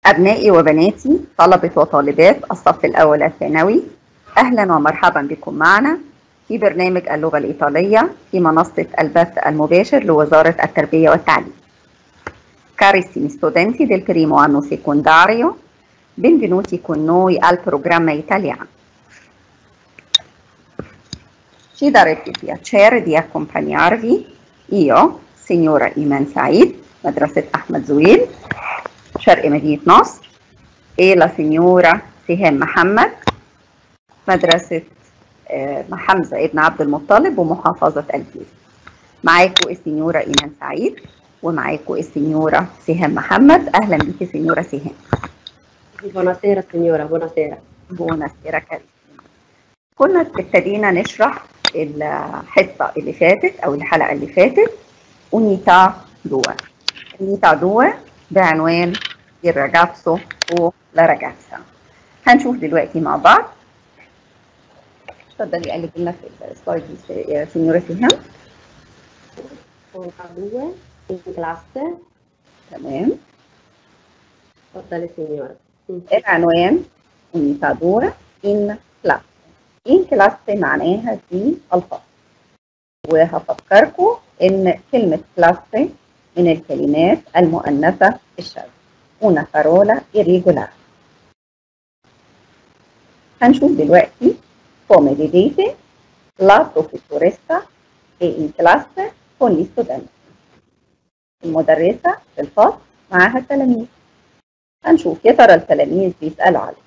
أبنائي وبناتي طلبة وطالبات الصف الأول الثانوي أهلا ومرحبا بكم معنا في برنامج اللغة الإيطالية في منصة البث المباشر لوزارة التربية والتعليم. Carissimi studenti del primo anno secondario, benvenuti con noi al programma italiano. Ci darebbe piacere di accompagnarvi io, signora Iman Said, مدرسة أحمد زويل شرق مدينة نصر e la signora سهام محمد مدرسة حمزة ابن عبد المطلب ومحافظة الجيزة معاكم السنيورة إيمان سعيد ومعاكم السنيورة سهام محمد أهلا بيكي سنيورة سهام Buonasera signora, buonasera. بوناسيرا كاريسيما كنا ابتدينا نشرح الحصة اللي فاتت أو الحلقة اللي فاتت أونيتا دوا أونيتا دوا بعنوان il ragazzo o la ragazza هنشوف دلوقتي مع بعض اتفضلي قلب لنا في السلايد دي يا سنيورة سهام Punta 2 in classe. تمام اتفضلي signora. العنوان أونيتا دوا in classe in classe معناها في الفصل وهفكركم إن كلمة classe من الكلمات المؤنثة الشاذة una parola irregolare هنشوف دلوقتي come vedete la professoressa è in classe con gli studenti المدرسة في الفصل معاها التلاميذ هنشوف يا ترى التلاميذ بيسألوا عليه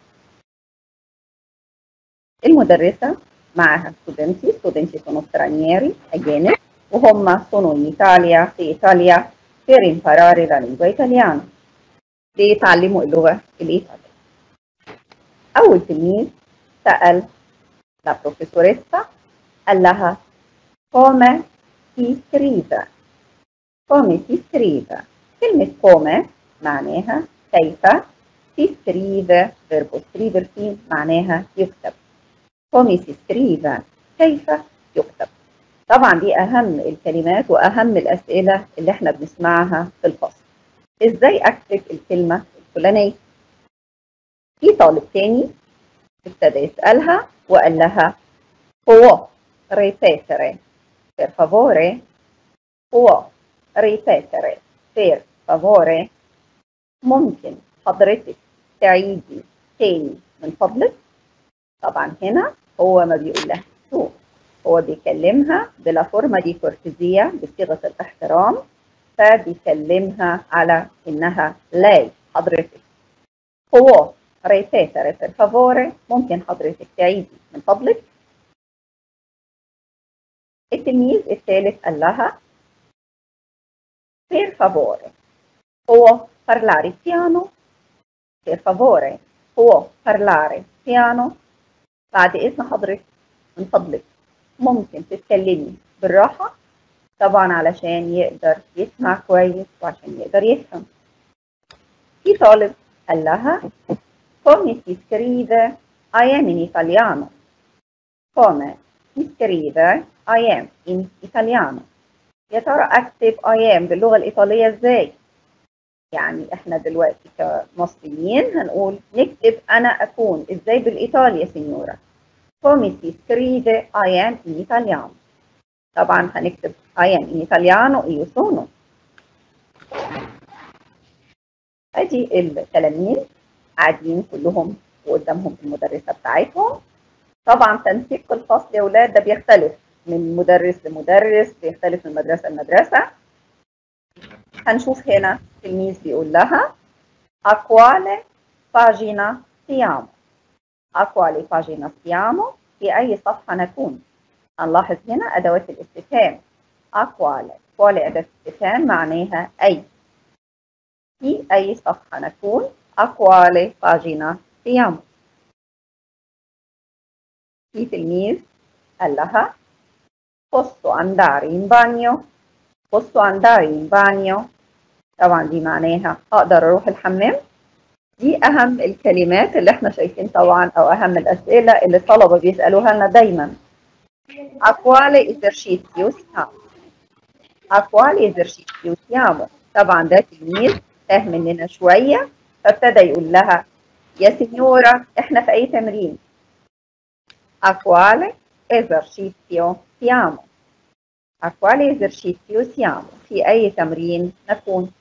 المدرسة معاها studenti studenti sono stranieri أجانب وهم sono in Italia في إيطاليا per imparare la lingua italiana بيتعلموا اللغة الإيطالية أول تلميذ سأل la professoressa قال لها come si scrive come si scrive كلمة come معناها كيف si scrive verbo scriversi معناها يكتب come si scrive كيف يكتب طبعا دي أهم الكلمات وأهم الأسئلة اللي احنا بنسمعها في الفصل ازاي اكتب الكلمة الفلانية في طالب تاني ابتدى يسألها وقال لها هو ripetere per favore هو ripetere per favore ممكن حضرتك تعيدي تاني من فضلك طبعا هنا هو ما بيقول لها شو هو بيكلمها بلا فورما دي كورتيزية بصيغة الاحترام فبيكلمها على انها لاي حضرتك هو ripetere per favore ممكن حضرتك تعيدي من فضلك التلميذ الثالث قال لها per favore هو parlare piano per favore هو parlare piano بعد اذن حضرتك من فضلك ممكن تتكلمي بالراحه طبعا علشان يقدر يسمع كويس وعشان يقدر يفهم في طالب قال لها come si scrive I am in italiano come si scrive I am in italiano يا ترى اكتب I am باللغة الإيطالية ازاي يعني احنا دلوقتي كمصريين هنقول نكتب أنا أكون ازاي بالإيطالي يا سينيورا come si scrive I am in italiano طبعا هنكتب I am in italiano io sono ادي التلاميذ قاعدين كلهم وقدامهم المدرسة بتاعتهم طبعا تنسيق الفصل يا ولاد ده بيختلف من مدرس لمدرس بيختلف من مدرسة لمدرسة هنشوف هنا تلميذ بيقول لها a quale pagina siamo a quale pagina siamo في أي صفحة نكون هنلاحظ هنا أدوات الاستفهام أقوال قوال أداة استفهام معناها أي في أي صفحة نكون أقوال باجينا siamo في تلميذ قال لها posso andare in bagno posso andare in bagno طبعا دي معناها أقدر أروح الحمام دي أهم الكلمات اللي احنا شايفين طبعا أو أهم الأسئلة اللي الطلبة بيسألوها لنا دايما A quale esercizio siamo? A quale esercizio siamo? طبعا ده تلميذ تاه مننا شوية فابتدى يقول لها يا سينيورا احنا في اي تمرين a quale esercizio siamo a quale esercizio siamo في اي تمرين نكون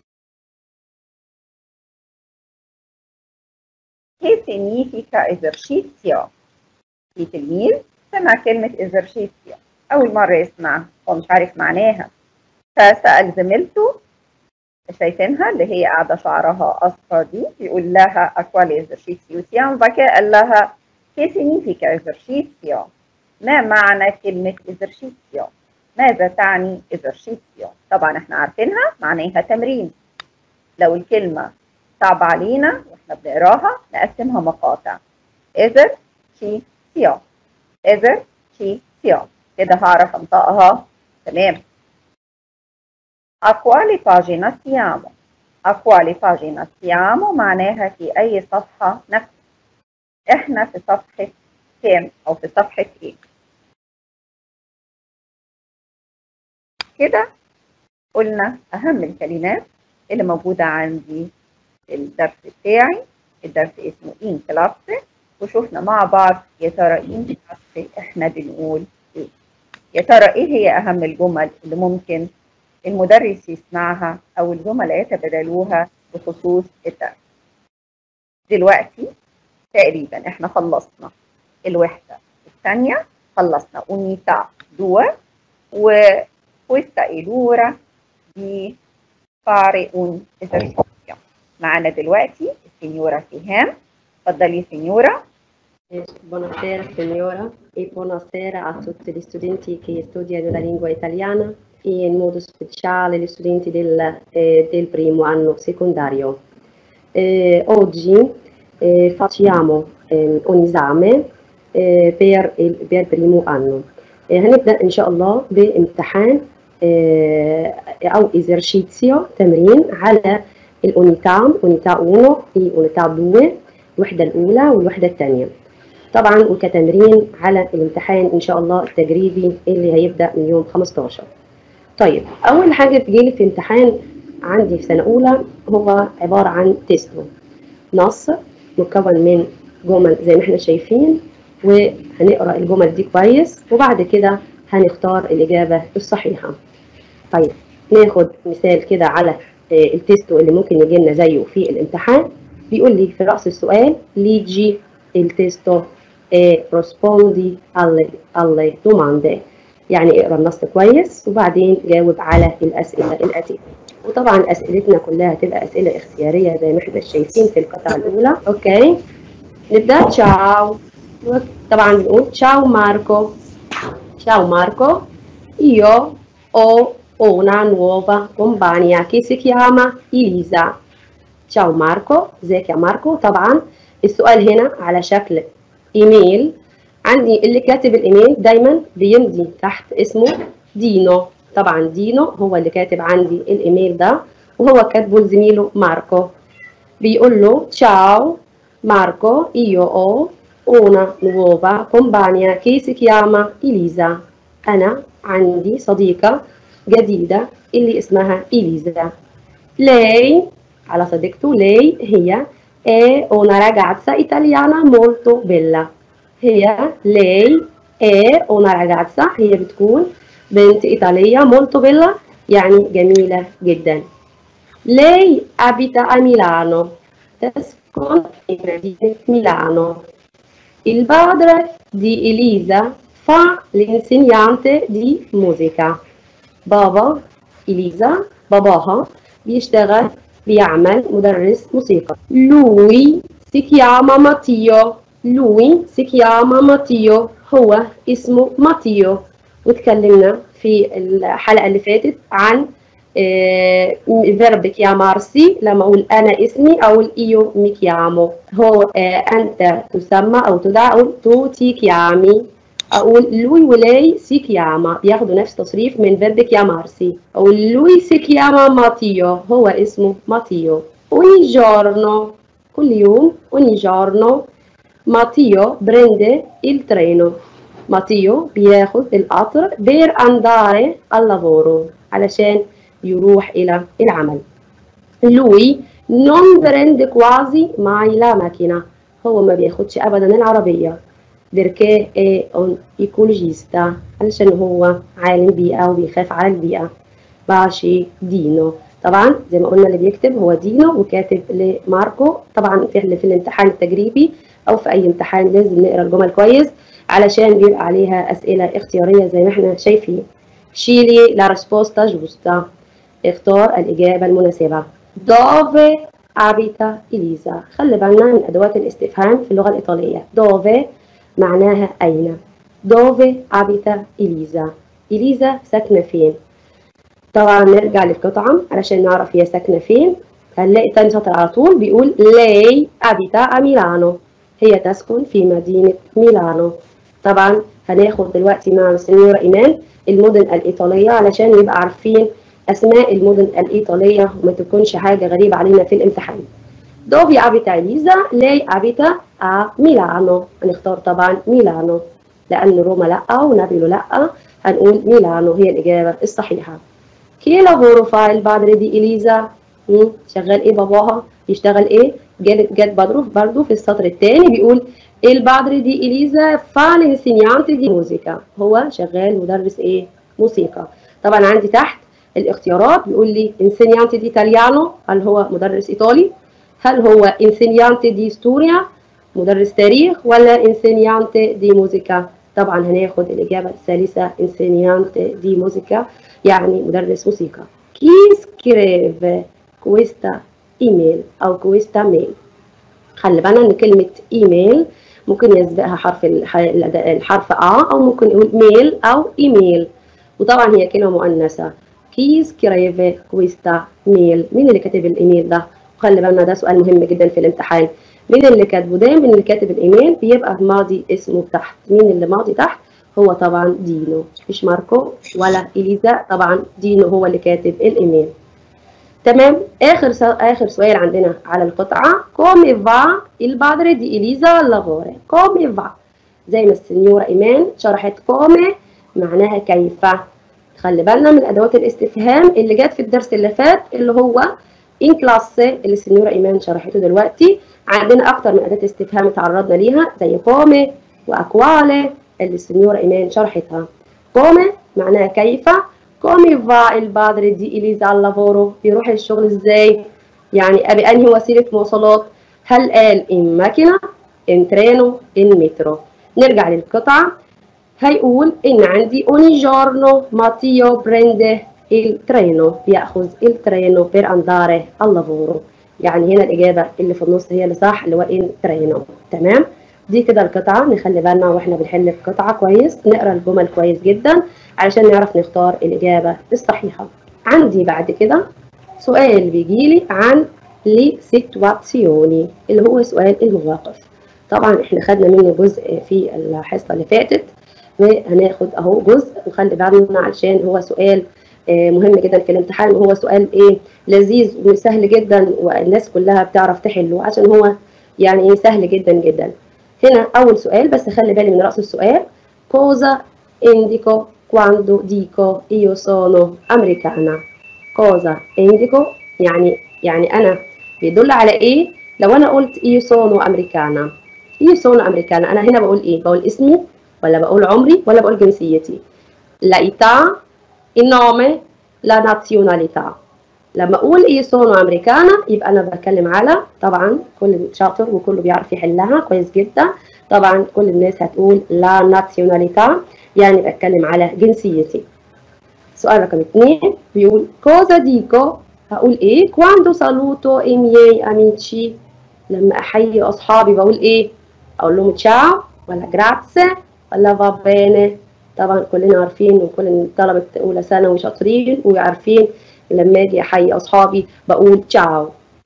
che significa esercizio في تلميذ سمع كلمة esercizio أول مرة يسمعها هو مش عارف معناها فسأل زميلته شايفينها اللي هي قاعدة شعرها أصفر دي يقول لها أكوالي esercizio siamo بعد كده قال لها che significa esercizio ما معنى كلمة esercizio ماذا تعني esercizio طبعا احنا عارفينها معناها تمرين لو الكلمة صعبة علينا واحنا بنقراها نقسمها مقاطع esercizio esercizio كده هعرف انطقها تمام A quale pagina siamo? A quale pagina siamo معناها في أي صفحة نكتب إحنا في صفحة كام أو في صفحة إيه؟ كده قلنا أهم الكلمات اللي موجودة عندي في الدرس بتاعي الدرس اسمه إن كلاس وشوفنا مع بعض يا ترى إن كلاس إحنا بنقول إيه؟ يا ترى إيه هي أهم الجمل اللي ممكن المدرس يسمعها أو الجمل اللي يتبادلوها بخصوص الدرس دلوقتي تقريبا احنا خلصنا الوحدة الثانية خلصنا unità 2 و questa è l'ora di fare un esercizio معانا دلوقتي السنيورة سهام اتفضلي سنيورة Eh, Buonasera signora e buonasera a tutti gli studenti che studiano la lingua italiana e in modo speciale gli studenti del, eh, del primo anno secondario. Eh, oggi eh, facciamo eh, un esame eh, per il, per il primo anno. Eh, هنبدأ إن شاء الله بامتحان eh, أو esercizio تمرين على الأونيتا أونيتا 1 e أونيتا 2 الوحدة الأولى والوحدة الثانية. طبعا وكتمرين على الامتحان ان شاء الله التجريبي اللي هيبدا من يوم 15 طيب اول حاجه بتجيلي في امتحان عندي في سنه اولى هو عباره عن تيستو نص مكون من جمل زي ما احنا شايفين وهنقرا الجمل دي كويس وبعد كده هنختار الاجابه الصحيحه طيب ناخد مثال كده على التيستو اللي ممكن يجي لنا زيه في الامتحان بيقول لي في راس السؤال ليجي il testo e rispondi alle, alle domande يعني اقرا النص كويس وبعدين جاوب على الاسئله الاتيه وطبعا اسئلتنا كلها هتبقى اسئله اختياريه زي ما احنا شايفين في القطعه الاولى اوكي نبدا تشاو طبعا بنقول تشاو ماركو تشاو ماركو io ho una nuova compagna che si chiama Elisa تشاو ماركو ازيك يا ماركو طبعا السؤال هنا على شكل ايميل عندي اللي كاتب الايميل دايما بيمضي تحت اسمه دينو طبعا دينو هو اللي كاتب عندي الايميل ده وهو كاتبه لزميله ماركو بيقول له تشاو ماركو io ho una nuova compagna che si chiama Elisa انا عندي صديقة جديدة اللي اسمها إليزا lei على صديقته lei هي è una ragazza italiana molto bella هي lei è una ragazza هي بتكون بنت إيطالية molto bella يعني جميلة جدا lei abita a Milano تسكن في مدينة ميلانو il padre di Elisa fa l'insegnante di musica بابا إليزا باباها بيشتغل بيعمل مدرس موسيقى lui si chiama Matteo lui si chiama Matteo هو اسمه ماتيو واتكلمنا في الحلقة اللي فاتت عن فيرب كيامارسي لما اقول انا اسمي اقول ايو مي كيامو هو انت تسمى او تدعى اقول تو تي كيامي اقول لوي ولاي سي كياما بياخدوا نفس تصريف من فيرب كيامارسي اقول لوي سي كياما ماتيو هو اسمه ماتيو ogni giorno كل يوم ogni giorno ماتيو برينده il treno ماتيو بياخد القطر per andare al lavoro علشان يروح إلى العمل lui non prende quasi mai la macchina هو ما بياخدش ابدا العربيه perché è un ecologista علشان هو عالم بيئه وبيخاف على البيئه باشي دينو طبعا زي ما قلنا اللي بيكتب هو دينو وكاتب لماركو طبعا في في الامتحان التجريبي او في اي امتحان لازم نقرا الجمل كويس علشان بيبقى عليها اسئله اختياريه زي ما احنا شايفين شيلي لا ريسبوستا جوستا اختار الاجابه المناسبه dove abita إليزا خلي بالنا من أدوات الاستفهام في اللغة الإيطالية dove معناها أين dove abita إليزا إليزا ساكنة فين طبعا نرجع للقطعة علشان نعرف هي ساكنة فين هنلاقي تاني سطر على طول بيقول lei abita a Milano هي تسكن في مدينة ميلانو طبعا هناخد دلوقتي مع السنيورة إيمان المدن الإيطالية علشان نبقى عارفين أسماء المدن الإيطالية وما تكونش حاجة غريبة علينا في الامتحان دوفي abita إليزا لي abita a ميلانو هنختار طبعا ميلانو لأن روما لأ ونابيلو لأ هنقول ميلانو هي الإجابة الصحيحة كي لافورو فا البادري دي إليزا شغال إيه باباها بيشتغل إيه جت جت برضه برضه في السطر الثاني بيقول البادري دي إليزا فا l'insegnante دي موسيقى هو شغال مدرس إيه موسيقى طبعا عندي تحت الاختيارات بيقول لي انسينيانتي دي ايطاليانو هل هو مدرس ايطالي هل هو انسينيانتي دي ستوريا مدرس تاريخ ولا انسينيانتي دي موسيقى طبعا هناخد الاجابه الثالثه انسينيانتي دي موسيقى يعني مدرس موسيقى كي سكريف كويستا ايميل او كويستا ميل خلي بالنا ان كلمه ايميل ممكن يسبقها حرف الحرف ا او ممكن نقول ميل او ايميل وطبعا هي كلمه مؤنثه كي سكريف كويستا ميل مين اللي كاتب الايميل ده وخلي بالنا ده سؤال مهم جدا في الامتحان مين اللي كاتبه دايما اللي كاتب الايميل بيبقى ماضي اسمه تحت مين اللي ماضي تحت هو طبعا دينو مش ماركو ولا اليزا طبعا دينو هو اللي كاتب الايميل تمام اخر سو... اخر سؤال عندنا على القطعه كومي فا البادري دي اليزا لافوري كومي فا زي ما السنيوره ايمان شرحت كومي معناها كيف خلي بالنا من ادوات الاستفهام اللي جت في الدرس اللي فات اللي هو ان كلاس اللي السنيوره ايمان شرحته دلوقتي عندنا اكتر من اداه استفهام اتعرضنا ليها زي كومي واكوالي اللي السنيوره ايمان شرحتها كومي معناها كيف كومي فا البادري دي اليزا لافورو بيروح الشغل ازاي يعني بانهي وسيله مواصلات هل قال ان ماكينه ان ترينو ان مترو نرجع للقطعه هيقول ان عندي ogni giorno Matteo prende il treno بياخذ الترينو per andare al lavoro يعني هنا الاجابه اللي في النص هي اللي صح اللي هو ان ترينو تمام دي كده القطعه نخلي بالنا واحنا بنحل القطعه كويس نقرا الجمل كويس جدا علشان نعرف نختار الاجابه الصحيحه عندي بعد كده سؤال بيجيلي عن لي سيتواتسيوني اللي هو سؤال المواقف طبعا احنا خدنا منه جزء في الحصه اللي فاتت وهناخد اهو جزء وخلي بالنا علشان هو سؤال مهم جدا في الامتحان وهو سؤال ايه لذيذ وسهل جدا والناس كلها بتعرف تحله عشان هو يعني سهل جدا جدا هنا اول سؤال بس خلي بالي من راس السؤال cosa indico quando dico io sono americana cosa indico يعني يعني انا بيدل على ايه لو انا قلت io sono americana io sono americana انا هنا بقول ايه بقول اسمي ولا بقول عمري ولا بقول جنسيتي la età il nome la nazionalità لما اقول ايه سونو امريكانا يبقى انا بتكلم على طبعا كل شاطر وكله بيعرف يحلها كويس جدا طبعا كل الناس هتقول لا نازيوناليتا يعني بتكلم على جنسيتي سؤال رقم اثنين بيقول كوزا ديكو هقول ايه كواندو سالوتو اي ميي اميتشي لما احيي اصحابي بقول ايه اقول لهم تشاو ولا جراتسي ولا فا بيني طبعا كلنا عارفين وكل طلبة أولى ثانوي شاطرين وعارفين لما أجي أحيي أصحابي بقول تشاو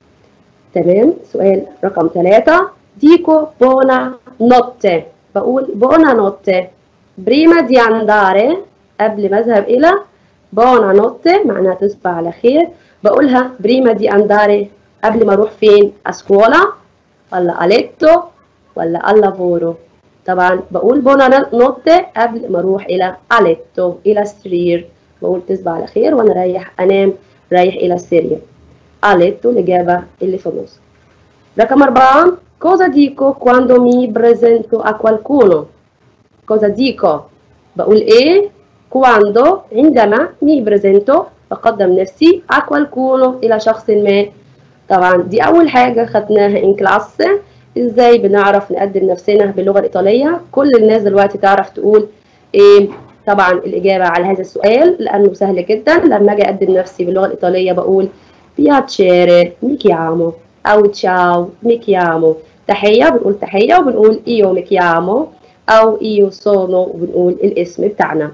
تمام سؤال رقم ثلاثة ديكو بونا نوتي بقول بونا نوتي بريما دي انداري قبل ما أذهب إلى بونا نوتي معناها تصبح على خير بقولها بريما دي انداري قبل ما أروح فين أسكولا ولا أليتو ولا اللافورو طبعا بقول بونا نوتي قبل ما اروح الى اليتو الى السرير بقول تصبح على خير وانا رايح انام رايح الى السرير ha letto الإجابة اللي في النص رقم أربعة cosa dico quando mi presento a qualcuno cosa dico بقول إيه quando عندما mi presento بقدم نفسي a qualcuno إلى شخص ما طبعا دي أول حاجة خدناها in كلاس إزاي بنعرف نقدم نفسنا باللغة الإيطالية كل الناس دلوقتي تعرف تقول إيه طبعا الإجابة على هذا السؤال لأنه سهل جدا لما أجي أقدم نفسي باللغة الإيطالية بقول piacere mi chiamo أو تشاو mi chiamo تحية بنقول تحية وبنقول إيو mi chiamo أو إيو sono وبنقول الاسم بتاعنا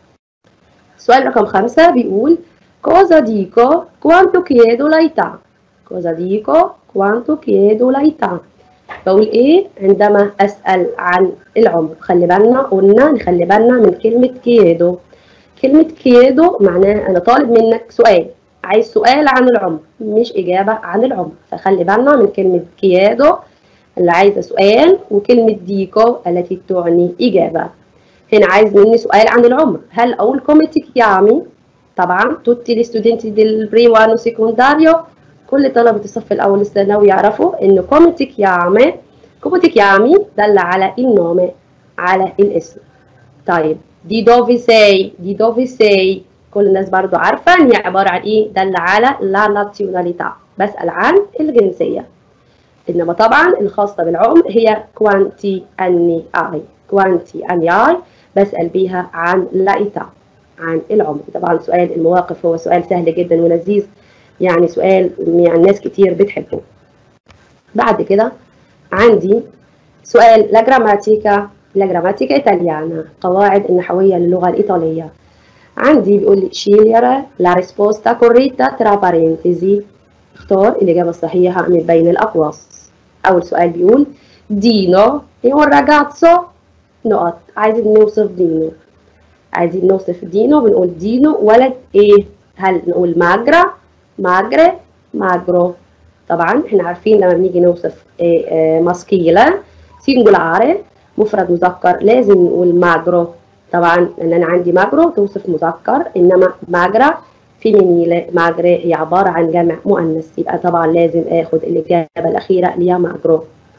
السؤال رقم خمسة بيقول cosa dico quanto chiedo l'età cosa dico quanto chiedo l'età بقول ايه عندما اسال عن العمر خلي بالنا قلنا نخلي بالنا من كلمه كيدو كلمه كيدو معناها انا طالب منك سؤال عايز سؤال عن العمر مش اجابه عن العمر فخلي بالنا من كلمه كيدو اللي عايزه سؤال وكلمه ديكو التي تعني اجابه هنا عايز مني سؤال عن العمر هل اقول كوميتي كيامي طبعا tutti gli studenti del primo anno secondario كل طلبة الصف الأول الثانوي يعرفوا إن كومي تيكيامي كومي تيكيامي دل على النوم على الاسم طيب دي دوفي سي دي دوفي سي كل الناس برضو عارفة إن هي عبارة عن إيه دل على لا ناتيوناليتا بسأل عن الجنسية إنما طبعا الخاصة بالعمر هي كوانتي أني آي كوانتي أني آي بسأل بيها عن لايتا عن العمر طبعا سؤال المواقف هو سؤال سهل جدا ولذيذ يعني سؤال يعني ناس كتير بتحبه بعد كده عندي سؤال لا جراماتيكا لا جراماتيكا ايطاليانا قواعد النحوية للغة الإيطالية عندي بيقول لي scegliere la risposta corretta tra parentesi اختار الإجابة الصحيحة من بين الأقواس أول سؤال بيقول دينو è un ragazzo نقط عايزين نوصف دينو عايزين نوصف دينو بنقول دينو ولد ايه هل نقول ماجرا ماجري ماجرو طبعا احنا عارفين لما بنيجي نوصف إيه إيه ماسكيلا سينجولاري مفرد مذكر لازم نقول ماجرو طبعا لان انا عندي ماجرو توصف مذكر انما ماجرا فيمينيل ماجري هي عبارة عن جمع مؤنث يبقى طبعا لازم اخد الإجابة الأخيرة اللي هي ماجرو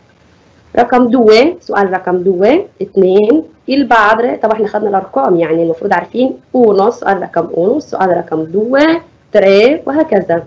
رقم دوه سؤال رقم دوه اتنين il padre طبعا احنا خدنا الأرقام يعني المفروض عارفين uno سؤال رقم uno سؤال رقم دوه tre وهكذا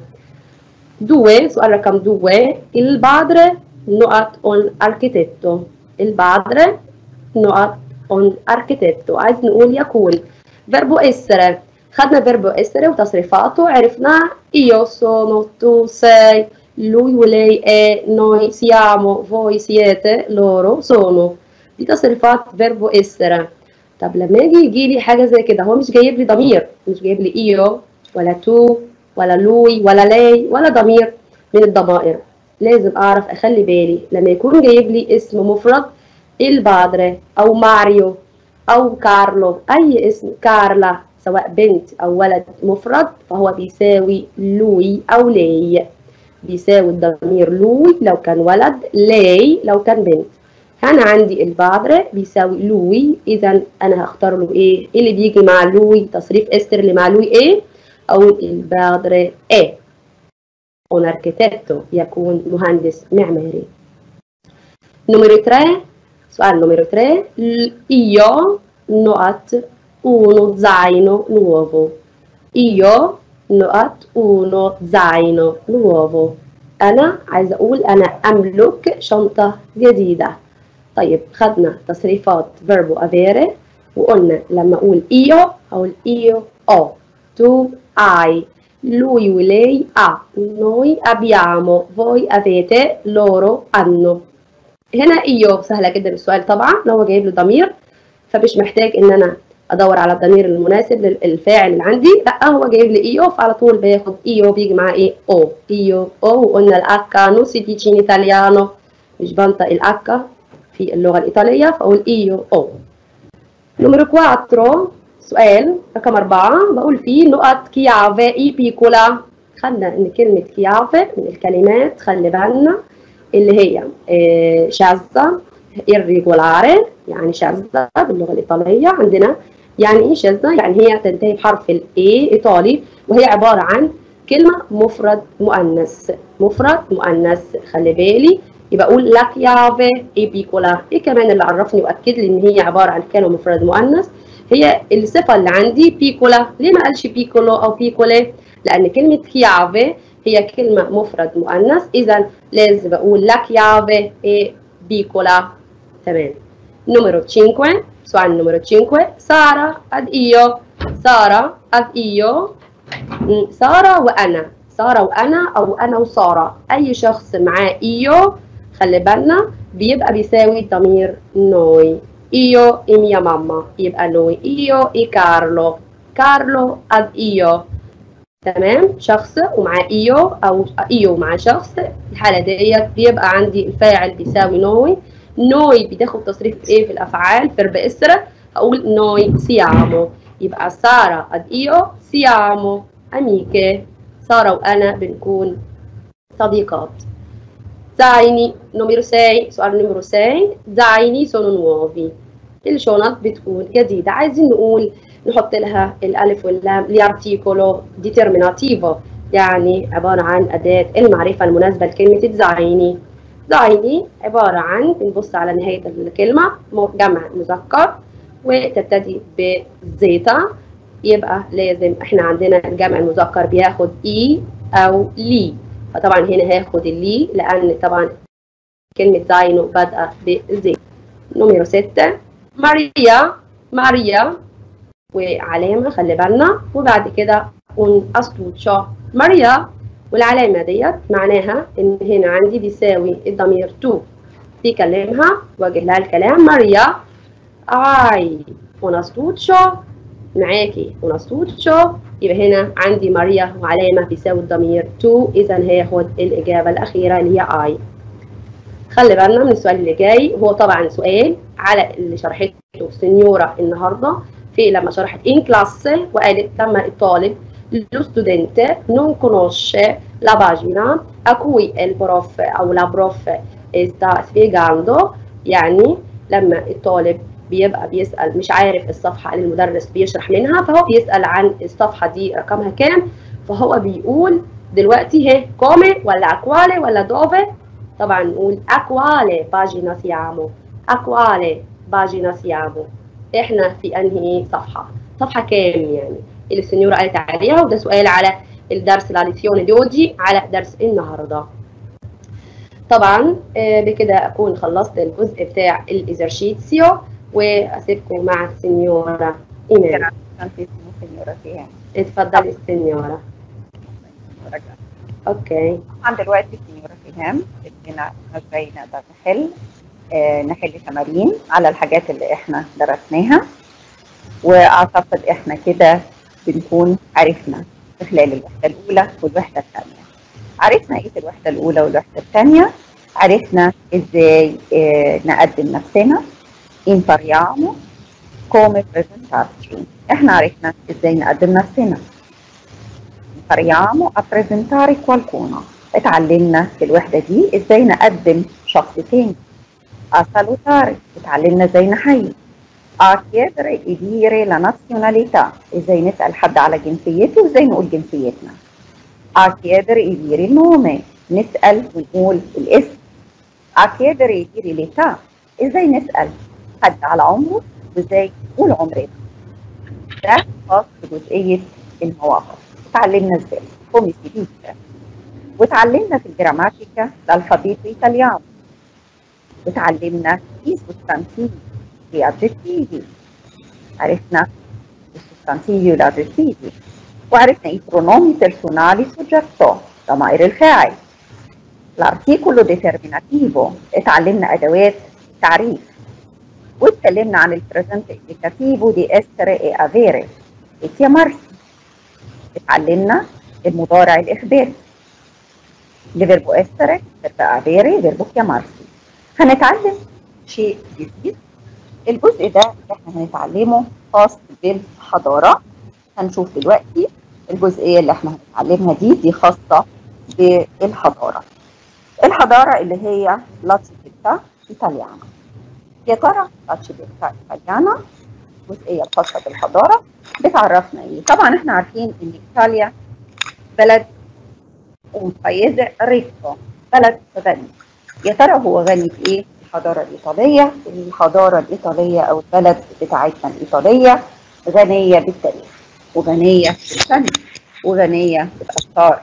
due سؤال رقم due il padre نقط un architetto il padre نقط un architetto عايز نقول يكون verbo essere خدنا verbo essere وتصريفاته عرفناه io sono tu sei lui و lei è noi siamo voi siete loro sono دي تصريفات verbo essere طب لما يجي يجي لي حاجه زي كده هو مش جايب لي ضمير مش جايب لي ايو ولا تو ولا لوي ولا لاي ولا ضمير من الضمائر لازم اعرف اخلي بالي لما يكون جايب لي اسم مفرد البادري او ماريو او كارلو اي اسم كارلا سواء بنت او ولد مفرد فهو بيساوي لوي او لاي بيساوي الضمير لوي لو كان ولد لاي لو كان بنت هنا عندي البادري بيساوي لوي اذا انا هختار له ايه اللي بيجي مع لوي تصريف استر اللي مع لوي ايه او البادري ايه un architetto يكون مهندس معماري نمرو 3 سؤال نمرو 3 io نقط uno zaino nuovo io نقط uno zaino nuovo أنا عايزة أقول أنا أملك شنطة جديدة طيب خدنا تصريفات verbo avere وقلنا لما أقول io أقول io ho tu hai lui o lei ha noi abbiamo voi avete loro hanno هنا io سهلة جدا السؤال طبعا لو هو جايب له ضمير فمش محتاج ان انا ادور على الضمير المناسب للفاعل اللي عندي لا هو جايب لي ايو فعلى طول باخد ايو بيجي معاه ايه او ايو او وقلنا الاكا نو سي ديتشي in italiano مش بنطق الاكا في اللغة الإيطالية فأقول إيو أو نمرو 4 سؤال رقم أربعة بقول فيه نقط كيافي إي بيكولا خدنا إن كلمة كيافي من الكلمات خلي بالنا اللي هي إيه شاذة irregolare يعني شاذة باللغة الإيطالية عندنا يعني إيه شاذة؟ يعني هي تنتهي بحرف الإي إيطالي وهي عبارة عن كلمة مفرد مؤنث مفرد مؤنث خلي بالي يبقى اقول لا chiave e piccola ايه كمان اللي عرفني واكد لي ان هي عبارة عن كلمة مفرد مؤنث هي الصفة اللي عندي بيكولا ليه ما قالش بيكولو او بيكولي لان كلمة chiave هي كلمة مفرد مؤنث اذا لازم اقول لا chiave e piccola تمام numero 5 سؤال numero 5 سارة اد io سارة اد io سارة وأنا سارة وأنا أو أنا وسارة أي شخص معاه إيو خلي بالنا بيبقى بيساوي ضمير نوي إيو إي ميا ماما يبقى نوي إيو إي كارلو كارلو أد إيو تمام شخص ومعاه إيو أو إيو مع شخص الحالة ديت بيبقى عندي الفاعل بيساوي نوي نوي بتاخد تصريف إيه في الأفعال فيرب إسرة هقول نوي سيامو يبقى سارة اد إيو سيامو أميكي سارة وأنا بنكون صديقات zaini numero 6 سؤال نمرو 6 zaini sono nuovi الشنط بتكون جديدة عايزين نقول نحط لها الألف واللام لارتيكولو ديترميناتيفو يعني عبارة عن أداة المعرفة المناسبة لكلمة زايني زايني عبارة عن بنبص على نهاية الكلمة جمع مذكر وتبتدي بزيتا يبقى لازم احنا عندنا الجمع المذكر بياخد اي او لي فطبعا هنا هاخد اللي لان طبعا كلمة زاينو بادئة بزي نمرو ستة ماريا ماريا وعلامة خلي بالنا وبعد كده un astuccio ماريا والعلامة ديت معناها ان هنا عندي بيساوي الضمير تو بيكلمها وجه لها الكلام ماريا اي un astuccio معاكي ونستوتشو يبقى هنا عندي ماريا وعلامة بيساوي الضمير تو إذا هياخد الإجابة الأخيرة اللي هي آي خلي بالنا من السؤال اللي جاي هو طبعا سؤال على اللي شرحته سنيورا النهاردة في لما شرحت إن كلاس وقالت لما الطالب lo studente non conosce la pagina a cui il prof أو la prof sta spiegando يعني لما الطالب بيبقى بيسأل مش عارف الصفحة اللي المدرس بيشرح منها فهو بيسأل عن الصفحة دي رقمها كام فهو بيقول دلوقتي هي كومي ولا اكوالي ولا دوفي طبعا نقول اكوالي باجينا سيامو اكوالي باجينا سيامو احنا في انهي صفحة صفحة كام يعني اللي السنيورة قالت عليها وده سؤال على الدرس لاليسيون دي اوجي على درس النهارده طبعا بكده اكون خلصت الجزء بتاع الازرشيتسيو واسيبكم مع السنيورة ايمان اتفضلي السنيورة اوكي طبعا دلوقتي السنيورة فهم ادينا ازاي نقدر نحل آه نحل تمارين على الحاجات اللي احنا درسناها واعتقد احنا كده بنكون عرفنا في خلال الوحدة الأولى والوحدة الثانية عرفنا ايه في الوحدة الأولى والوحدة الثانية عرفنا ازاي آه نقدم نفسنا impariamo come presentarci احنا عرفنا ازاي نقدم نفسنا impariamo a presentare qualcuno اتعلمنا في الوحدة دي ازاي نقدم شخص تاني a salutare اتعلمنا ازاي نحيي a chiedere e dire la nazionalità ازاي نسأل حد على جنسيته وازاي نقول جنسيتنا a chiedere e dire il nome نسأل ونقول الاسم a chiedere e dire l'età ازاي نسأل حد على عمره وازاي نقول عمرنا ده خاص بجزئية المواقف اتعلمنا ازاي come si dice وتعلمنا في الجراماتيكا الالفابيتو ايطاليانو وتعلمنا i sostantivi gli aggettivi عرفنا السوستانتيفي والادجتيفي وعرفنا i pronomi personali soggetto ضمائر الفاعل الارتيكولو ديترميناتيفو اتعلمنا ادوات تعريف واتكلمنا عن البريزنت انديكاتيفو دي essere e avere e chiamarsi اتعلمنا المضارع الاخباري لفيربو essere فيربو avere فيربو chiamarsi هنتعلم شيء جديد الجزء ده احنا هنتعلمه خاص بالحضارة هنشوف دلوقتي الجزئية اللي احنا هنتعلمها دي دي خاصة بالحضارة الحضارة اللي هي لاتشيبيتا ايطاليانا يا ترى لاتشيبيتا ايطاليانا الجزئية الخاصة بالحضارة بتعرفنا ايه طبعا احنا عارفين ان ايطاليا بلد un paese ricco بلد غني يا ترى هو غني بإيه؟ الحضارة الإيطالية الحضارة الإيطالية أو البلد بتاعتنا الإيطالية غنية بالتاريخ وغنية بالفن وغنية بالآثار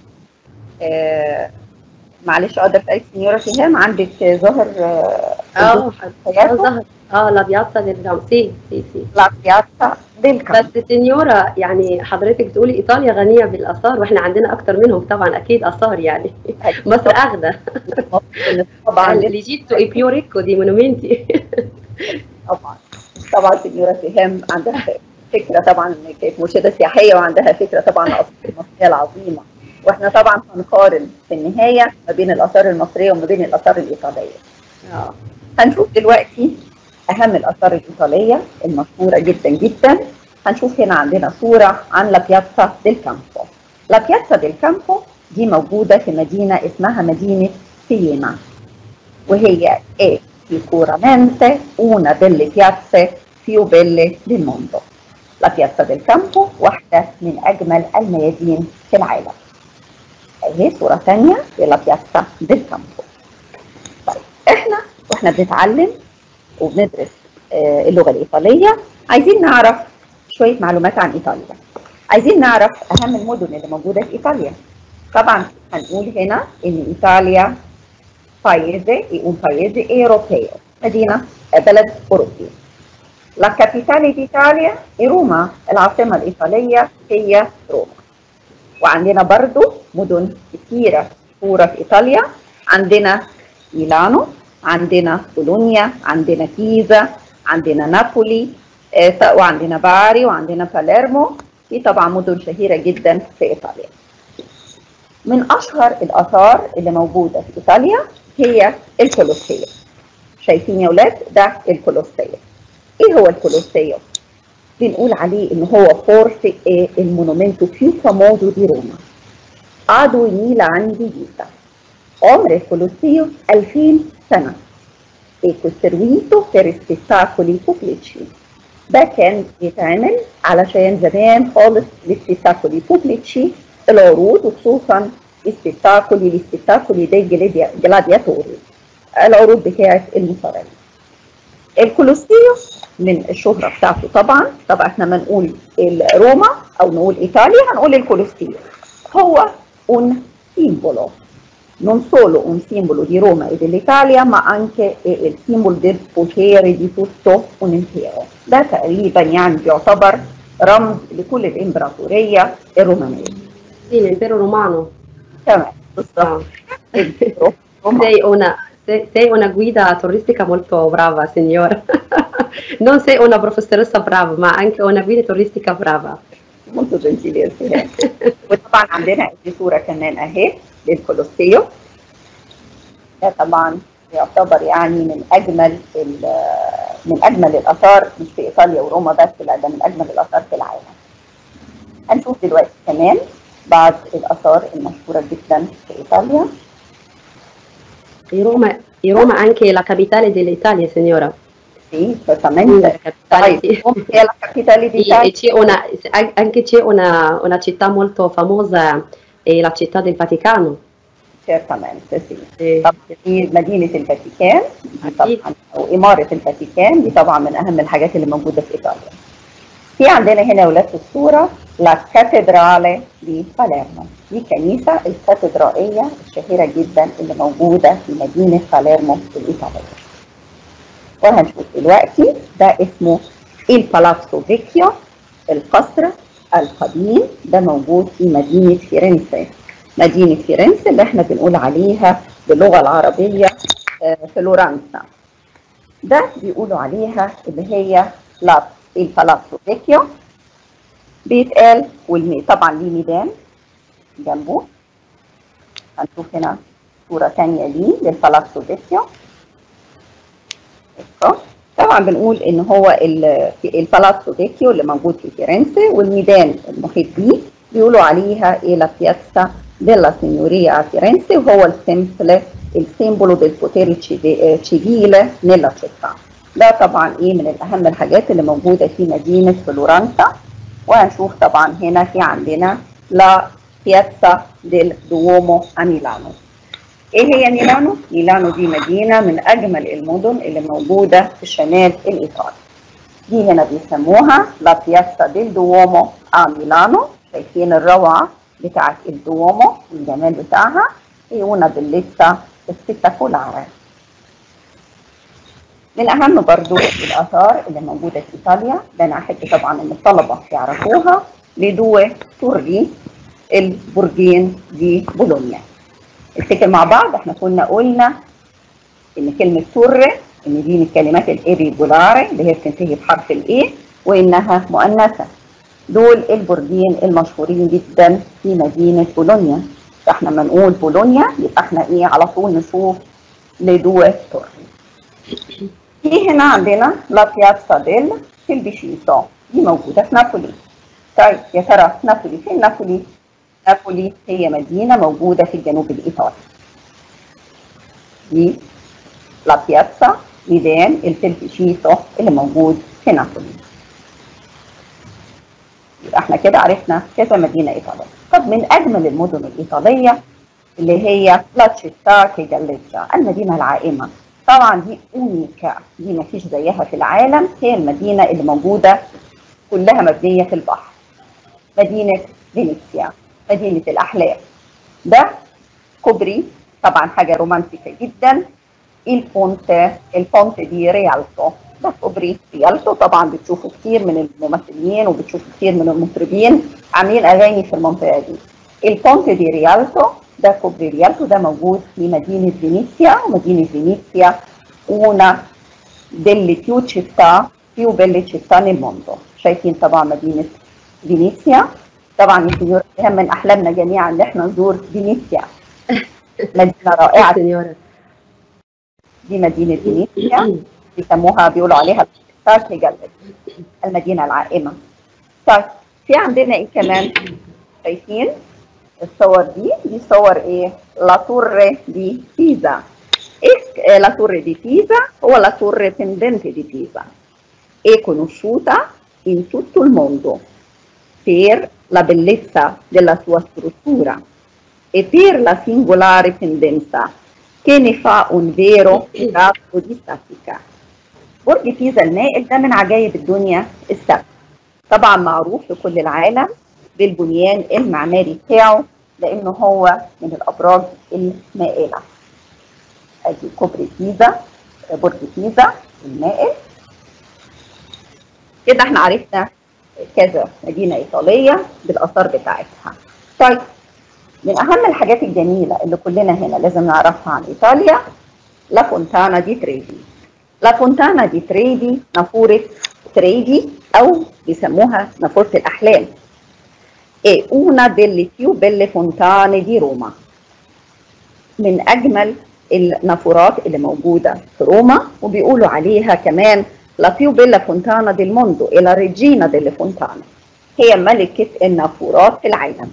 آه معلش أقدر أسألك سينيورا شهام عندك ظاهر اه اه ظهر اه لا بياتزا ديل جام سي سي سي لا بياتزا ديل بس سينيورا يعني حضرتك بتقولي ايطاليا غنيه بالاثار واحنا عندنا اكتر منهم طبعا اكيد اثار يعني مصر اغنى طبعا ليجيتو اي بيو ريكو دي مونومنتي طبعا طبعا سينيورا سهام عندها فكره طبعا ان كانت مرشده سياحيه وعندها فكره طبعا الاثار المصريه العظيمه واحنا طبعا هنقارن في النهايه ما بين الاثار المصريه وما بين الاثار الايطاليه. اه هنشوف دلوقتي اهم الاثار الايطاليه المشهوره جدا جدا هنشوف هنا عندنا صوره عن لا بيازا ديل كامبو. لا بيازا ديل كامبو دي موجوده في مدينه اسمها مدينه سيينا وهي è sicuramente una delle piazze più belle del mondo. لا بيازا ديل كامبو واحده من اجمل الميادين في العالم. اهي صوره ثانيه للا بيازا ديل كامبو. طيب احنا واحنا بنتعلم وبندرس آه اللغه الايطاليه عايزين نعرف شويه معلومات عن ايطاليا. عايزين نعرف اهم المدن اللي موجوده في ايطاليا. طبعا هنقول هنا ان ايطاليا paese è un paese europeo مدينه بلد اوروبي. La capitale d'Italia è روما العاصمه الايطاليه هي روما. وعندنا برضو مدن كثيرة مشهورة في إيطاليا عندنا ميلانو عندنا بولونيا عندنا بيزا عندنا نابولي آه وعندنا باري وعندنا باليرمو دي طبعا مدن شهيرة جدا في إيطاليا من أشهر الآثار اللي موجودة في إيطاليا هي الكولوسيو شايفين يا ولاد ده الكولوسيو إيه هو الكولوسيو؟ بنقول عليه ان هو forse è il monumento più famoso di Roma ha 2000 anni di vita عمر الكولوسيو 2000 سنة e costruito per spettacoli pubblici ده كان يتعمل علشان زمان خالص للسبيتاكولي بوبليتشي العروض وخصوصا السبيتاكولي السبيتاكولي دي جلادياتوري العروض بتاعت المصارعين الكولوسيو من الشهرة بتاعته طبعا طبعا احنا ما نقول روما او نقول ايطاليا هنقول الكولوسيو هو un simbolo non solo un simbolo di Roma e dell'Italia ma anche il simbolo del potere di tutto un impero ده تقريبا يعني يعتبر رمز لكل الامبراطورية الرومانية Sì, l'impero romano. تمام بالظبط الإمبراطورية Sei una, sei, sei una guida turistica molto brava, signora. non sei una professoressa brava, ma anche una guida turistica brava. molto gentili يا سهام وطبعا عندنا دي صورة كمان اهي للكولوسيو ده طبعا يعتبر يعني من اجمل من اجمل الاثار مش في ايطاليا وروما بس لا ده من اجمل الاثار في العالم. هنشوف دلوقتي كمان بعض الاثار المشهوره جدا في ايطاليا. E Roma, e Roma è anche la capitale dell'Italia, signora. Sì, certamente. La capitale, sì. Roma è la capitale E- d'Italia. e c'è una, anche c'è una, una città molto famosa, è la città del Vaticano. certamente sì. Sì. طبعا في مدينة الفاتيكان دي أكيد. طبعا أو إمارة الفاتيكان دي طبعا من أهم الحاجات اللي موجودة في إيطاليا. في عندنا هنا يا ولاد في الصورة لا كاتدرالي دي باليرمو دي كنيسة الكاتدرائية الشهيرة جدا اللي موجودة في مدينة باليرمو الإيطالية. وهنشوف دلوقتي ده اسمه البالاززو فيكيو القصر القديم ده موجود في مدينة فيرنسي مدينة فيرنسي اللي احنا بنقول عليها باللغة العربية آه، فلورنسا ده بيقولوا عليها اللي هي لا البالاززو فيكيو بيتقال والمي طبعا ليه ميدان جنبه هنشوف هنا صورة تانية ليه للبالاززو فيكيو ecco. طبعا بنقول ان هو ال- في البالاززو فيكيو اللي موجود في فيرنسي والميدان المحيط بيه بيقولوا عليها ايه لا بيازا della signoria a Firenze وهو السمبل السيمبولو del potere civi- eh, civile nella città ده طبعا ايه من الاهم الحاجات اللي موجوده في مدينه فلورنسا وهنشوف طبعا هنا في عندنا لا بيازا del Duomo a Milano. ايه هي ميلانو؟ ميلانو دي مدينة من أجمل المدن اللي موجودة في الشمال الإيطالي. دي هنا بيسموها لا بياستا ديل دوومو ا ميلانو شايفين الروعة بتاعت الدوومو الجمال بتاعها هي una bellezza spettacolare. من أهم برضو الآثار اللي موجودة في إيطاليا ده أنا أحب طبعا إن الطلبة يعرفوها لدوة توري البرجين دي بولونيا. افتكر مع بعض احنا كنا قلنا ان كلمه تور ان دي من الكلمات الايريجولاري اللي هي بتنتهي بحرف الاي وانها مؤنثه دول البرجين المشهورين جدا في مدينه بولونيا فاحنا لما نقول بولونيا يبقى احنا ايه على طول نشوف لدوة تور في هنا عندنا لا بيازا ديل البيشيتو دي موجوده في نابولي طيب يا ترى نابولي فين نابولي؟ نابولي هي مدينة موجودة في الجنوب الإيطالي. دي لا بيازا ميدان الفلفشيتو اللي موجود في نابولي. يبقى احنا كده عرفنا كذا مدينة إيطالية. طب من أجمل المدن الإيطالية اللي هي لا تشيتا كيجاليتشا المدينة العائمة. طبعا دي أونيكا دي مفيش زيها في العالم هي المدينة اللي موجودة كلها مبنية في البحر. مدينة فينيسيا مدينة الأحلام ده كوبري طبعا حاجة رومانتيكة جدا البونت البونت دي ريالتو ده كوبري ريالتو طبعا بتشوفوا كتير من الممثلين وبتشوفوا كتير من المطربين عاملين أغاني في المنطقة دي البونت دي ريالتو ده كوبري ريالتو ده موجود في مدينة فينيسيا ومدينة فينيسيا una delle più città più belle città nel mondo شايفين طبعا مدينة فينيسيا طبعا يا سنيورا من احلامنا جميعا ان احنا نزور فينيسيا مدينه رائعه سنيورا دي مدينه فينيسيا بيسموها بيقولوا عليها المدينه العائمه طيب في عندنا ايه كمان شايفين الصور دي دي صور ايه لا تور دي بيزا ايه لا تور دي بيزا هو لا تور pendente di Pisa è conosciuta in tutto il mondo per la bellezza della sua struttura e per la singolare pendenza che ne fa un vero capo di statica. برج بيزا المائل ده من عجائب الدنيا السبع. طبعا معروف في كل العالم بالبنيان المعماري بتاعه لانه هو من الابراج المائله. ادي كوبري بيزا برج بيزا المائل. كده احنا عرفنا كذا مدينة إيطالية بالآثار بتاعتها. طيب من أهم الحاجات الجميلة اللي كلنا هنا لازم نعرفها عن إيطاليا لا فونتانا دي تريدي. لا فونتانا دي تريدي نافورة تريدي أو بيسموها نافورة الأحلام. è una delle più belle fontane di Roma. من أجمل النافورات اللي موجودة في روما وبيقولوا عليها كمان la più bella fontana del mondo e la regina delle fontane هي ملكة النافورات في العالم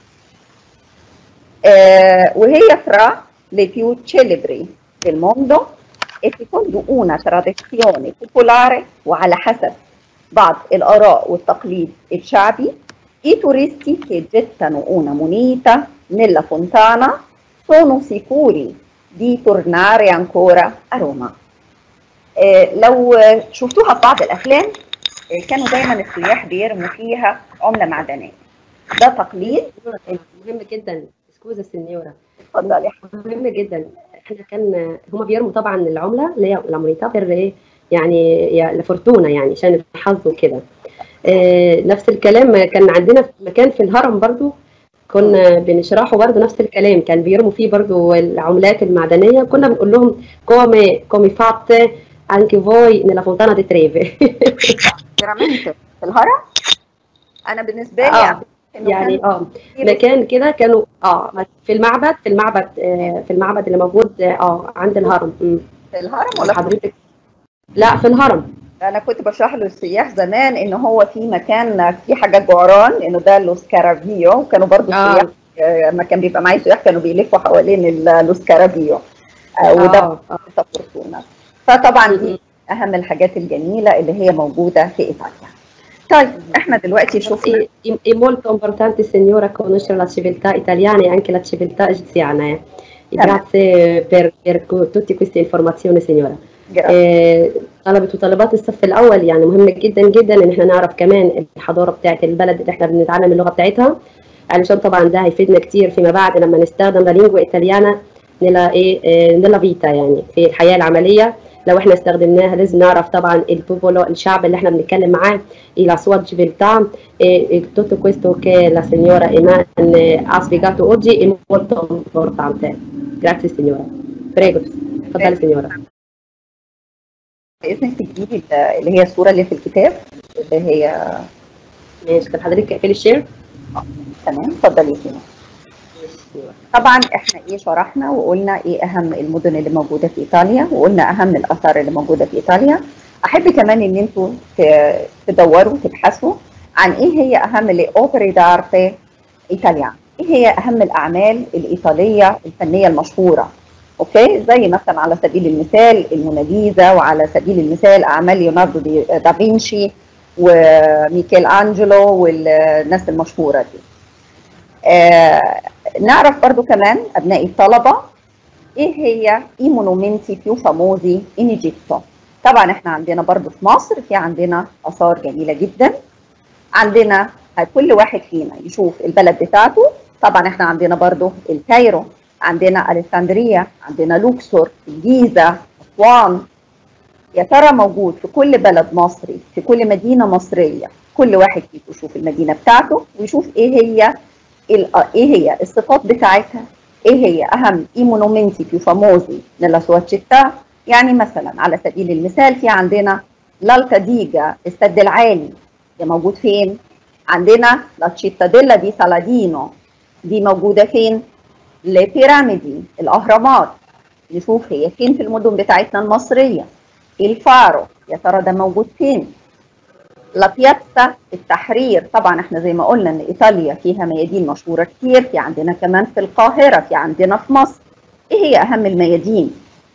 eh, وهي fra le più celebri del mondo e secondo una tradizione popolare وعلى حسب بعض الآراء والتقليد الشعبي i turisti che gettano una moneta nella fontana sono sicuri di tornare ancora a Roma لو شفتوها في بعض الافلام كانوا دايما السياح بيرموا فيها عمله معدنيه ده تقليد مهم جدا سكوزا سنيورا اتفضلي مهم جدا احنا كان هما بيرموا طبعا العمله اللي هي الامونيتا بير يعني لفورتونا يعني عشان الحظ وكده اه نفس الكلام كان عندنا في مكان في الهرم برضو كنا بنشرحه برضه نفس الكلام كان بيرموا فيه برضه العملات المعدنيه كنا بنقول لهم كومي كومي فات anche voi nella fontana di Treve veramente في الهرم انا بالنسبه لي آه. يعني اه مكان كده كانوا اه في المعبد في المعبد آه في المعبد اللي موجود اه عند الهرم م. في الهرم ولا حضرتك لا في الهرم انا كنت بشرح للسياح زمان ان هو في مكان في حاجه جعران انه ده لوسكارافيو وكانوا برضو آه. السياح لما كان بيبقى معايا سياح كانوا بيلفوا حوالين اللوسكارافيو آه وده آه. آه. فورتونا فطبعا دي اهم الحاجات الجميله اللي هي موجوده في ايطاليا طيب احنا دلوقتي شفنا È, è molto importante, signora, conoscere la civiltà italiana e anche la civiltà egiziana. eh. E Tamam. Grazie per, per co- tutte queste informazioni, signora. جرا- آه، طلبة وطالبات الصف الأول يعني مهم جدا جدا إن احنا نعرف كمان الحضارة بتاعت البلد اللي احنا بنتعلم اللغة بتاعتها علشان طبعا ده هيفيدنا كتير فيما بعد لما نستخدم لا لينجوا إيطاليانا نلا إيه آه، نلا فيتا يعني في الحياة العملية لو احنا استخدمناها لازم نعرف طبعا البوبولو الشعب اللي احنا بنتكلم معاه e la sua civiltà e, e tutto questo che la signora Iman eh, ha spiegato oggi è molto importante. Grazie signora. Prego, تفضلي signora. باذنك تجيبي ال- اللي هي الصوره اللي في الكتاب اللي هي ماشي طب حضرتك اقفلي الشير تمام اتفضلي يا سيما طبعا احنا ايه شرحنا وقلنا ايه اهم المدن اللي موجوده في ايطاليا وقلنا اهم الاثار اللي موجوده في ايطاليا احب كمان ان انتوا ت- تدوروا تبحثوا عن ايه هي اهم الاوبري دارتي ايطاليان ايه هي اهم الاعمال الايطاليه الفنيه المشهوره اوكي زي مثلا على سبيل المثال الموناليزا وعلى سبيل المثال اعمال ليوناردو دي- دافنشي وميكيل انجلو والناس المشهوره دي آه نعرف برضو كمان ابناء الطلبه ايه هي اي مونومنتي بيو فاموزي ان ايجيبتو طبعا احنا عندنا برضو في مصر في عندنا اثار جميله جدا عندنا كل واحد فينا يشوف البلد بتاعته طبعا احنا عندنا برضو الكايرو عندنا الكسندريا عندنا لوكسور الجيزه اسوان يا ترى موجود في كل بلد مصري في كل مدينه مصريه كل واحد فيكم يشوف المدينه بتاعته ويشوف ايه هي ال- ايه هي الصفات بتاعتها ايه هي اهم اي مونومنتي più famosi nella sua città يعني مثلا على سبيل المثال في عندنا لالتا ديجا السد العالي ده موجود فين عندنا لا cittadella دي سالادينو دي موجوده فين لي بيراميدي الاهرامات نشوف هي فين في المدن بتاعتنا المصريه الفارو يا ترى ده موجود فين لا بياتسا التحرير طبعا احنا زي ما قلنا ان ايطاليا فيها ميادين مشهوره كتير في عندنا كمان في القاهره في عندنا في مصر ايه هي اهم الميادين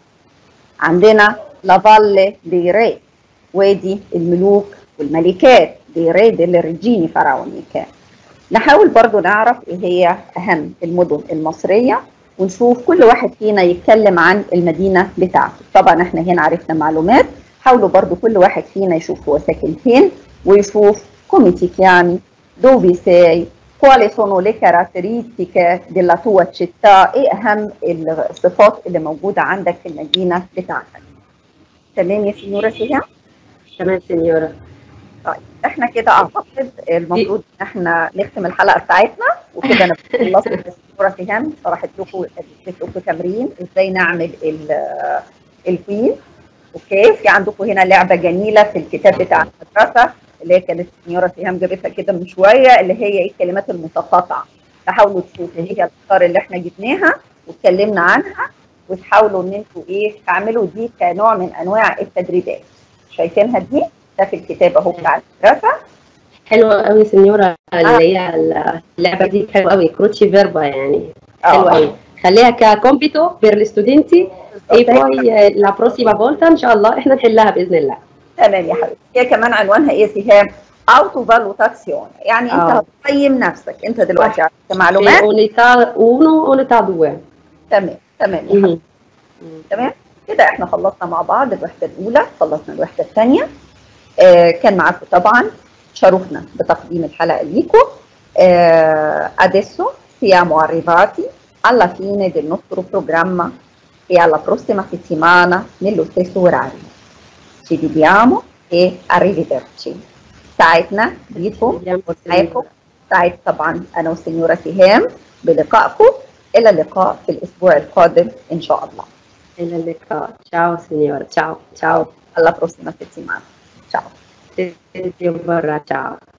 عندنا لا فالي دي ري وادي الملوك والملكات دي ري دي ريجيني فراونيكا نحاول برضو نعرف ايه هي اهم المدن المصريه ونشوف كل واحد فينا يتكلم عن المدينه بتاعته طبعا احنا هنا عرفنا معلومات حاولوا برضو كل واحد فينا يشوف هو ساكن فين ويشوف come ti chiami, dove sei, quali sono le caratteristiche della tua città ايه اهم الصفات اللي موجوده عندك في المدينه بتاعتك تمام يا سينورا سيها تمام سينيورا طيب احنا كده اعتقد المفروض ان احنا نختم الحلقه بتاعتنا وكده انا خلصت السينورا سيهام شرحت لكم اديت لكم تمرين ازاي نعمل ال- الكويز اوكي في عندكم هنا لعبه جميله في الكتاب بتاع المدرسه اللي هي كانت السينيوره سيهام جابتها كده من شويه اللي هي ايه الكلمات المتقاطعه تحاولوا تشوفوا ايه هي الافكار اللي احنا جبناها واتكلمنا عنها وتحاولوا ان انتوا ايه تعملوا دي كنوع من انواع التدريبات شايفينها دي ده في الكتاب اهو بتاع المدرسه حلوة قوي سينيورا اللي هي اللعبة دي حلوة قوي كروتشي فيربا يعني حلوة قوي خليها ككومبيتو بير لي ستودنتي اي بوي لا بروسيما فولتا ان شاء الله احنا نحلها باذن الله تمام يا حبيبتي هي كمان عنوانها ايه سهام اوتو فالوتاسيون يعني انت آه. هتقيم نفسك انت دلوقتي عرفت معلومات اونيتا 1 اونيتا 2 تمام تمام يا حبيبتي تمام كده احنا خلصنا مع بعض الوحده الاولى خلصنا الوحده الثانيه آه كان معاكم طبعا شرفنا بتقديم الحلقه ليكم آه adesso siamo arrivati alla fine del nostro programma e alla prossima settimana nello stesso orario ci vediamo e arrivederci ساعتنا بيكم معاكم سعيد طبعا انا والسنيوره سهام بلقائكم الى اللقاء في الاسبوع القادم ان شاء الله الى اللقاء ciao signora ciao ciao alla prossima settimana ciao Senti un po' ciao